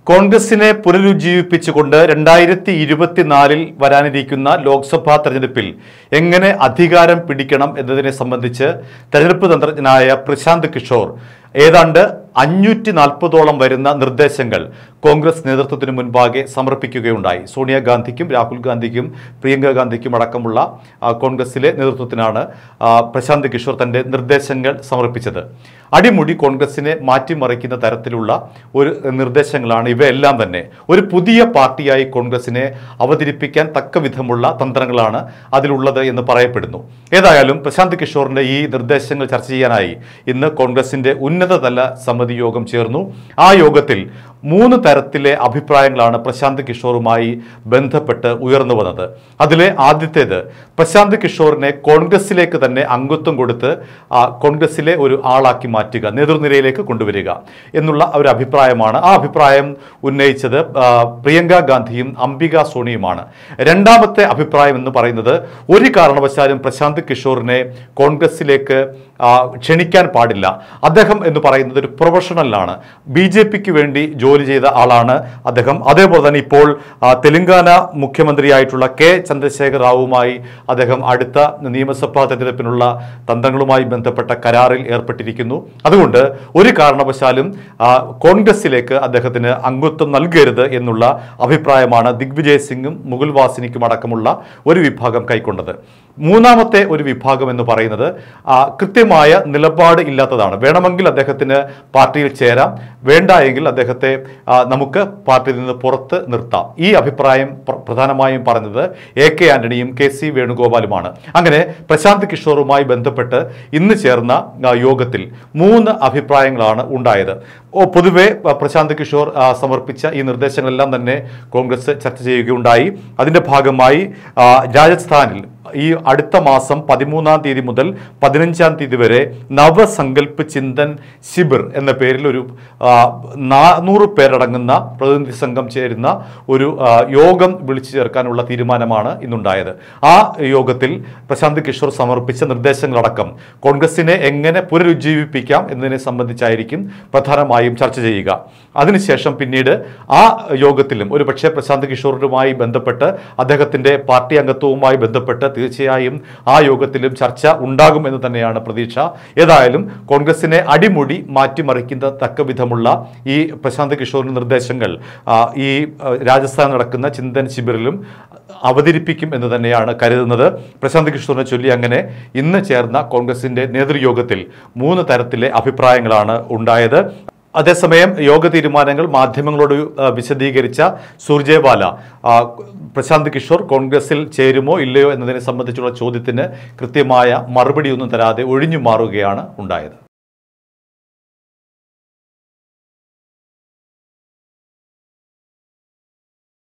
കോൺഗ്രസിനെ പുനരുജ്ജീവിപ്പിച്ചുകൊണ്ട് രണ്ടായിരത്തി ഇരുപത്തിനാലിൽ വരാനിരിക്കുന്ന ലോക്സഭാ തെരഞ്ഞെടുപ്പിൽ എങ്ങനെ അധികാരം പിടിക്കണം എന്നതിനെ സംബന്ധിച്ച് തെരഞ്ഞെടുപ്പ് തന്ത്രജ്ഞനായ പ്രശാന്ത് കിഷോർ ഏതാണ്ട് അഞ്ഞൂറ്റി നാൽപ്പതോളം വരുന്ന നിർദ്ദേശങ്ങൾ കോൺഗ്രസ് നേതൃത്വത്തിന് മുൻപാകെ സമർപ്പിക്കുകയുണ്ടായി സോണിയാഗാന്ധിക്കും രാഹുൽ ഗാന്ധിക്കും പ്രിയങ്ക ഗാന്ധിക്കും അടക്കമുള്ള ആ, കോൺഗ്രസിലെ നേതൃത്വത്തിനാണ് ആ, പ്രശാന്ത് കിഷോർ തന്റെ നിർദ്ദേശങ്ങൾ സമർപ്പിച്ചത് അടിമുടി കോൺഗ്രസിനെ മാറ്റിമറിക്കുന്ന തരത്തിലുള്ള ഒരു നിർദ്ദേശങ്ങളാണ് ഇവയെല്ലാം തന്നെ ഒരു പുതിയ പാർട്ടിയായി കോൺഗ്രസിനെ അവതരിപ്പിക്കാൻ തക്ക വിധമുള്ള തന്ത്രങ്ങളാണ് അതിലുള്ളത് എന്ന് പറയപ്പെടുന്നു ഏതായാലും പ്രശാന്ത് കിഷോറിന്റെ ഈ നിർദ്ദേശങ്ങൾ ചർച്ച ചെയ്യാനായി ഇന്ന് കോൺഗ്രസിന്റെ ഉന്നതതല സമിതി യോഗം ചേർന്നു ആ യോഗത്തിൽ മൂന്ന് തരത്തിലെ അഭിപ്രായങ്ങളാണ് പ്രശാന്ത് കിഷോറുമായി ബന്ധപ്പെട്ട് ഉയർന്നു വന്നത് അതിലെ ആദ്യത്തേത് പ്രശാന്ത് കിഷോറിനെ കോൺഗ്രസിലേക്ക് തന്നെ അംഗത്വം കൊടുത്ത് ആ കോൺഗ്രസിലെ ഒരു ആളാക്കി മാറ്റുക നേതൃനിരയിലേക്ക് കൊണ്ടുവരിക എന്നുള്ള ഒരു അഭിപ്രായമാണ് ആ അഭിപ്രായം ഉന്നയിച്ചത് ആ, പ്രിയങ്ക ഗാന്ധിയും അംബിക സോണിയുമാണ് രണ്ടാമത്തെ അഭിപ്രായം എന്ന് പറയുന്നത് ഒരു കാരണവശാലും പ്രശാന്ത് കിഷോറിനെ കോൺഗ്രസിലേക്ക് ആ, ക്ഷണിക്കാൻ പാടില്ല അദ്ദേഹം എന്ന് പറയുന്നത് ഒരു പ്രൊഫഷണലാണ് ബി ജെ പിക്ക് വേണ്ടി ജോലി ചെയ്ത ആളാണ് അദ്ദേഹം അതേപോലെ തന്നെ ഇപ്പോൾ ആ, തെലങ്കാന മുഖ്യമന്ത്രിയായിട്ടുള്ള കെ ചന്ദ്രശേഖർ റാവുമായി അദ്ദേഹം അടുത്ത നിയമസഭാ തെരഞ്ഞെടുപ്പിനുള്ള തന്ത്രങ്ങളുമായി ബന്ധപ്പെട്ട കരാറിൽ ഏർപ്പെട്ടിരിക്കുന്നു അതുകൊണ്ട് ഒരു കാരണവശാലും ആ, കോൺഗ്രസിലേക്ക് അദ്ദേഹത്തിന് അംഗത്വം നൽകരുത് എന്നുള്ള അഭിപ്രായമാണ് ദിഗ്വിജയ് സിംഗും മുകുൽ വാസിനിക്കും അടക്കമുള്ള ഒരു വിഭാഗം കൈക്കൊണ്ടത് മൂന്നാമത്തെ ഒരു വിഭാഗം എന്ന് പറയുന്നത് ആ, കൃത്യമായ നിലപാട് ഇല്ലാത്തതാണ് വേണമെങ്കിൽ അദ്ദേഹത്തിന് പാർട്ടിയിൽ ചേരാം വേണ്ട എങ്കിൽ അദ്ദേഹത്തെ ആ, നമുക്ക് പാർട്ടിയിൽ നിന്ന് പുറത്ത് നിർത്താം ഈ അഭിപ്രായം പ്ര- പ്രധാനമായും പറഞ്ഞത് എ കെ ആന്റണിയും കെ സി വേണുഗോപാലുമാണ് അങ്ങനെ പ്രശാന്ത് കിഷോറുമായി ബന്ധപ്പെട്ട് ഇന്ന് ചേർന്ന ആ, യോഗത്തിൽ മൂന്ന് അഭിപ്രായങ്ങളാണ് ഉണ്ടായത് ഓ പൊതുവെ ആ, പ്രശാന്ത് കിഷോർ ആ, സമർപ്പിച്ച ഈ നിർദ്ദേശങ്ങളെല്ലാം തന്നെ കോൺഗ്രസ് ചർച്ച ചെയ്യുകയുണ്ടായി അതിന്റെ ഭാഗമായി ആ, രാജസ്ഥാനിൽ ഈ അടുത്ത മാസം പതിമൂന്നാം തീയതി മുതൽ പതിനഞ്ചാം തീയതി വരെ നവസങ്കല്പ് ചിന്തൻ ശിബിർ എന്ന പേരിൽ ഒരു ആ, നാനൂറ് പേരടങ്ങുന്ന പ്രതിനിധി സംഘം ചേരുന്ന ഒരു ആ, യോഗം വിളിച്ചു ചേർക്കാനുള്ള തീരുമാനമാണ് ഇന്നുണ്ടായത് ആ യോഗത്തിൽ പ്രശാന്ത് കിഷോർ സമർപ്പിച്ച നിർദ്ദേശങ്ങളടക്കം കോൺഗ്രസിനെ എങ്ങനെ പുനരുജ്ജീവിപ്പിക്കാം എന്നതിനെ സംബന്ധിച്ചായിരിക്കും പ്രധാനമായും ചർച്ച ചെയ്യുക അതിനുശേഷം പിന്നീട് ആ യോഗത്തിലും ഒരു പക്ഷേ പ്രശാന്ത് കിഷോറുമായി ബന്ധപ്പെട്ട് അദ്ദേഹത്തിന്റെ പാർട്ടി അംഗത്വവുമായി ബന്ധപ്പെട്ട് തീർച്ചയായും ആ യോഗത്തിലും ചർച്ച ഉണ്ടാകും എന്ന് തന്നെയാണ് പ്രതീക്ഷ ഏതായാലും കോൺഗ്രസിനെ അടിമുടി മാറ്റിമറിക്കുന്ന തക്ക വിധമുള്ള ഈ പ്രശാന്ത് കിഷോറിന്റെ നിർദ്ദേശങ്ങൾ ആ, ഈ ആ, രാജസ്ഥാൻ നടക്കുന്ന ചിന്തൻ ശിബിറിലും അവതരിപ്പിക്കും എന്ന് തന്നെയാണ് കരുതുന്നത് പ്രശാന്ത് കിഷോറിനെ ചൊല്ലി അങ്ങനെ ഇന്ന് ചേർന്ന കോൺഗ്രസിന്റെ നേതൃയോഗത്തിൽ മൂന്ന് തരത്തിലെ അഭിപ്രായങ്ങളാണ് ഉണ്ടായത് അതേസമയം യോഗ തീരുമാനങ്ങൾ മാധ്യമങ്ങളോട് ആ, വിശദീകരിച്ച സുർജേവാല ആ, പ്രശാന്ത് കിഷോർ കോൺഗ്രസിൽ ചേരുമോ ഇല്ലയോ എന്നതിനെ സംബന്ധിച്ചുള്ള ചോദ്യത്തിന് കൃത്യമായ മറുപടിയൊന്നും തരാതെ ഒഴിഞ്ഞു മാറുകയാണ് ഉണ്ടായത്